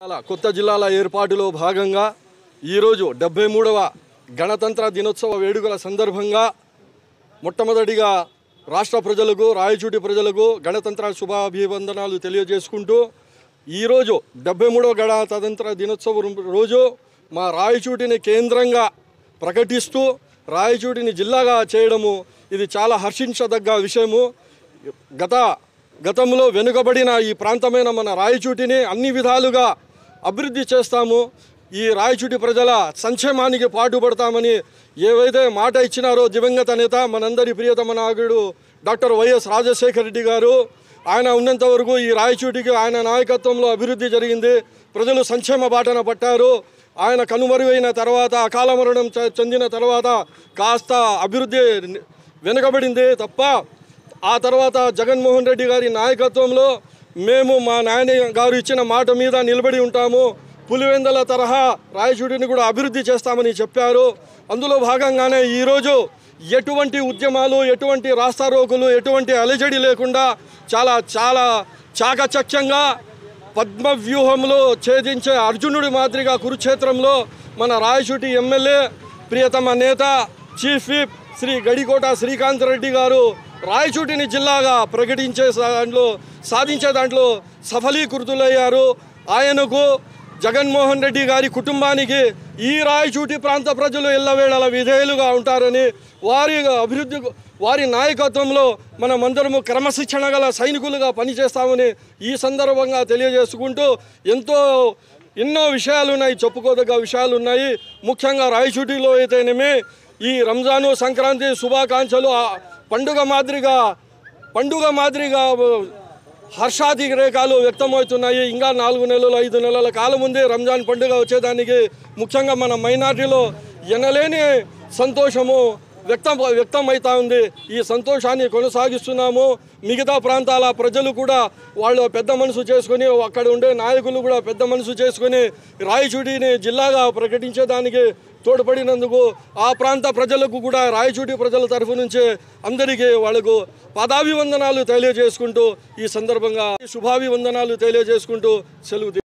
జిల్లాల కొత్త జిల్లాల ఏర్పాటులో భాగంగా ఈరోజు డెబ్బై మూడవ గణతంత్ర దినోత్సవ వేడుకల సందర్భంగా మొట్టమొదటిగా రాష్ట్ర ప్రజలకు రాయచూటి ప్రజలకు గణతంత్ర శుభాభివందనాలు తెలియజేసుకుంటూ ఈరోజు డెబ్బై మూడవ గణతంత్ర దినోత్సవం రోజు మా రాయచూటిని కేంద్రంగా ప్రకటిస్తూ రాయచూటిని జిల్లాగా చేయడము ఇది చాలా హర్షించదగ్గ విషయము గత గతంలో వెనుకబడిన ఈ ప్రాంతమైన మన రాయచూటిని అన్ని విధాలుగా అభివృద్ధి చేస్తాము ఈ రాయచూటి ప్రజల సంక్షేమానికి పాటుపడతామని ఏవైతే మాట ఇచ్చినారో దివంగత నేత మనందరి ప్రియతమ నాయకుడు డాక్టర్ వైఎస్ రాజశేఖర రెడ్డి గారు ఆయన ఉన్నంత వరకు ఈ రాయచూటికి ఆయన నాయకత్వంలో అభివృద్ధి జరిగింది ప్రజలు సంక్షేమ బాటన పట్టారు ఆయన కనుమరుగైన తర్వాత అకాల మరణం చె- చెందిన తర్వాత కాస్త అభివృద్ధి వెనుకబడింది తప్ప ఆ తర్వాత జగన్మోహన్ రెడ్డి గారి నాయకత్వంలో మేము మా నాయన గారు ఇచ్చిన మాట మీద నిలబడి ఉంటాము పులివెందల తరహా రాయచూడిని కూడా అభివృద్ధి చేస్తామని చెప్పారు అందులో భాగంగానే ఈరోజు ఎటువంటి ఉద్యమాలు ఎటువంటి రాస్తారోకులు ఎటువంటి అలజడి లేకుండా చాలా చాలా చాకచక్యంగా పద్మ వ్యూహంలో ఛేదించే అర్జునుడి మాదిరిగా కురుక్షేత్రంలో మన రాయచూటి ఎమ్మెల్యే ప్రియతమ నేత చీఫ్ విప్ శ్రీ గడికోట శ్రీకాంత్ రెడ్డి గారు రాయచూటిని జిల్లాగా ప్రకటించే దాంట్లో సాధించే దాంట్లో సఫలీకృతులయ్యారు ఆయనకు జగన్మోహన్ రెడ్డి గారి కుటుంబానికి ఈ రాయచూటి ప్రాంత ప్రజలు ఎల్లవేళల విధేయులుగా ఉంటారని వారి అభివృద్ధి వారి నాయకత్వంలో మనమందరము క్రమశిక్షణ గల సైనికులుగా పనిచేస్తామని ఈ సందర్భంగా తెలియజేసుకుంటూ ఎంతో ఎన్నో విషయాలు ఉన్నాయి చెప్పుకోదగ్గ విషయాలు ఉన్నాయి ముఖ్యంగా రాయచూటిలో అయితేనేమి ఈ రంజాను సంక్రాంతి శుభాకాంక్షలు ఆ పండుగ మాదిరిగా పండుగ మాదిరిగా హర్షాది రేఖలు వ్యక్తమవుతున్నాయి ఇంకా నాలుగు నెలలు ఐదు నెలల కాలం ఉంది రంజాన్ పండుగ వచ్చేదానికి ముఖ్యంగా మన మైనార్టీలో ఎనలేని సంతోషము వ్యక్తం వ్యక్తమవుతా ఉంది ఈ సంతోషాన్ని కొనసాగిస్తున్నాము మిగతా ప్రాంతాల ప్రజలు కూడా వాళ్ళు పెద్ద మనసు చేసుకొని అక్కడ ఉండే నాయకులు కూడా పెద్ద మనసు చేసుకొని రాయచూటిని జిల్లాగా ప్రకటించేదానికి తోడ్పడినందుకు ఆ ప్రాంత ప్రజలకు కూడా రాయచూటి ప్రజల తరఫు నుంచి అందరికీ వాళ్ళకు పదాభివందనాలు తెలియజేసుకుంటూ ఈ సందర్భంగా శుభాభివందనాలు తెలియజేసుకుంటూ సెలవు తీ-